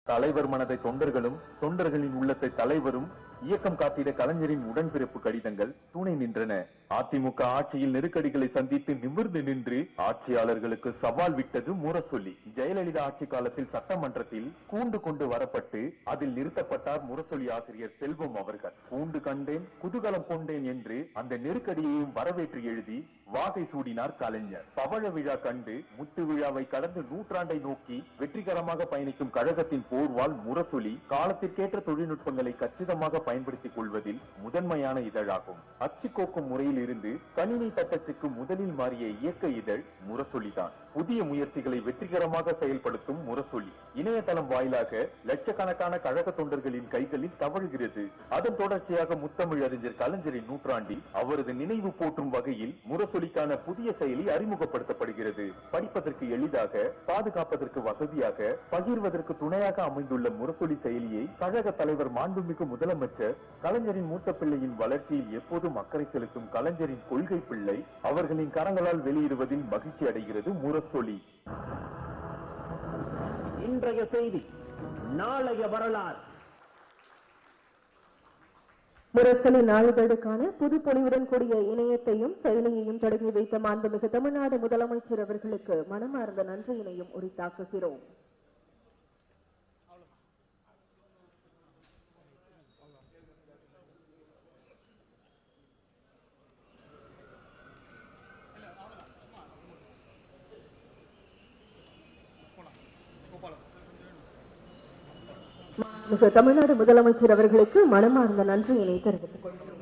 தலைவர் மனதை தொண்டர்களும் தொண்டர்களின் உள்ளத்தை தலைவரும் இயக்கம் காத்திட கலைஞரின் உடன்பிறப்பு கடிதங்கள் துணை நின்றன அதிமுக ஆட்சியில் நெருக்கடிகளை சந்தித்து நிமிர்ந்து நின்று ஆட்சியாளர்களுக்கு சவால் விட்டது முரசொலி ஜெயலலிதா ஆட்சி காலத்தில் சட்டமன்றத்தில் கூண்டு கொண்டு வரப்பட்டு அதில் நிறுத்தப்பட்டார் முரசொலி ஆசிரியர் செல்வம் அவர்கள் கூண்டு கண்டேன் குதூகலம் கொண்டேன் என்று அந்த நெருக்கடியையும் வரவேற்று எழுதி வாகை சூடினார் கலைஞர் பவழ விழா கண்டு முத்து விழாவை கடந்து நூற்றாண்டை நோக்கி வெற்றிகரமாக பயணிக்கும் கழகத்தின் போர்வால் முரசொலி காலத்திற்கேற்ற தொழில்நுட்பங்களை கச்சிதமாக பயன்படுத்திக் கொள்வதில் முதன்மையான இதழாகும் அச்சுக்கோக்கும் முறையில் இருந்து கணினி தட்டச்சுக்கு முதலில் மாறிய இயக்க இதழ் முரசொலிதான் புதிய முயற்சிகளை வெற்றிகரமாக செயல்படுத்தும் முரசொலி இணையதளம் வாயிலாக லட்சக்கணக்கான கழக தொண்டர்களின் கைகளில் தவழுகிறது அதன் தொடர்ச்சியாக முத்தமிழ் அறிஞர் கலைஞரின் நூற்றாண்டில் அவரது நினைவு போற்றும் வகையில் முரசொலிக்கான புதிய செயலி அறிமுகப்படுத்தப்படுகிறது படிப்பதற்கு எளிதாக பாதுகாப்பதற்கு வசதியாக பகிர்வதற்கு துணையாக அமைந்துள்ள முரசொலி செயலியை கழக தலைவர் மாண்புமிகு முதலமைச்சர் கலைஞரின் மூத்த பிள்ளையின் வளர்ச்சியில் எப்போதும் அக்கறை செலுத்தும் கலைஞரின் கொள்கை பிள்ளை அவர்களின் கரங்களால் வெளியிடுவதில் மகிழ்ச்சி அடைகிறது முரசொலி இன்றைய செய்தி நாளைய வரலாறு முரசொலி நாளிதழுக்கான புதுப்பொலிவுடன் கூடிய இணையத்தையும் செயலியையும் தொடங்கி வைத்த மாண்புமிகு தமிழ்நாடு முதலமைச்சர் அவர்களுக்கு மனமார்ந்த நன்றியினையும் உரித்தாக்குகிறோம் மிகு தமிழ்நாடு முதலமைச்சர் அவர்களுக்கு மனமார்ந்த நன்றியினை தெரிவித்துக் கொள்கிறோம்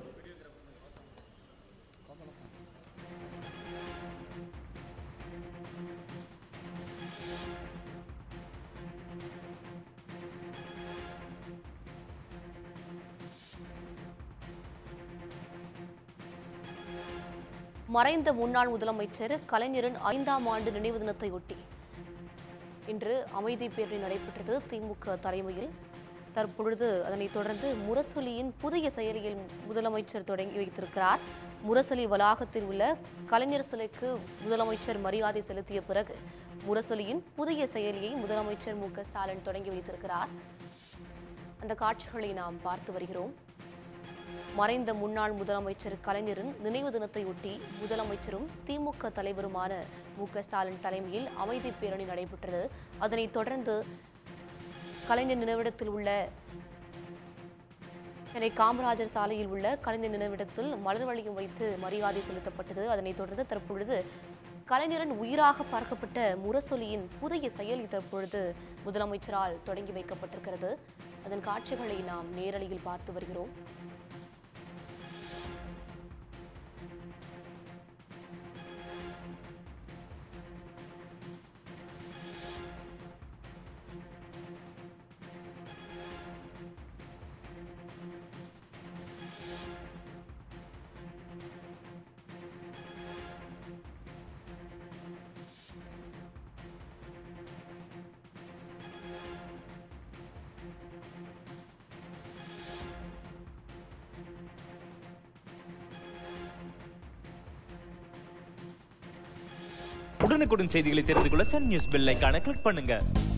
மறைந்த முன்னாள் முதலமைச்சர் கலைஞரின் ஐந்தாம் ஆண்டு நினைவு தினத்தையொட்டி இன்று அமைதி பேரணி நடைபெற்றது திமுக தலைமையில் தற்பொழுது அதனைத் தொடர்ந்து முரசொலியின் புதிய செயலியில் முதலமைச்சர் தொடங்கி வைத்திருக்கிறார் முரசொலி வளாகத்தில் உள்ள கலைஞர் சிலைக்கு முதலமைச்சர் மரியாதை செலுத்திய பிறகு முரசொலியின் புதிய செயலியை முதலமைச்சர் மு க ஸ்டாலின் தொடங்கி வைத்திருக்கிறார் அந்த காட்சிகளை நாம் பார்த்து வருகிறோம் மறைந்த முன்னாள் முதலமைச்சர் கலைஞரின் நினைவு தினத்தையொட்டி முதலமைச்சரும் திமுக தலைவருமான மு க ஸ்டாலின் தலைமையில் அமைதி பேரணி நடைபெற்றது அதனைத் தொடர்ந்து கலைஞர் நினைவிடத்தில் உள்ள சென்னை காமராஜர் சாலையில் உள்ள கலைஞர் நினைவிடத்தில் மலர் வளையம் வைத்து மரியாதை செலுத்தப்பட்டது அதனைத் தொடர்ந்து தற்பொழுது கலைஞரின் உயிராக பார்க்கப்பட்ட முரசொலியின் புதிய செயலி தற்பொழுது முதலமைச்சரால் தொடங்கி வைக்கப்பட்டிருக்கிறது அதன் காட்சிகளை நாம் நேரலையில் பார்த்து வருகிறோம் உடனுக்குடன் செய்திகளை தெரிந்து கொள்ள சன் நியூஸ் பெல் ஐகானை கிளிக் பண்ணுங்க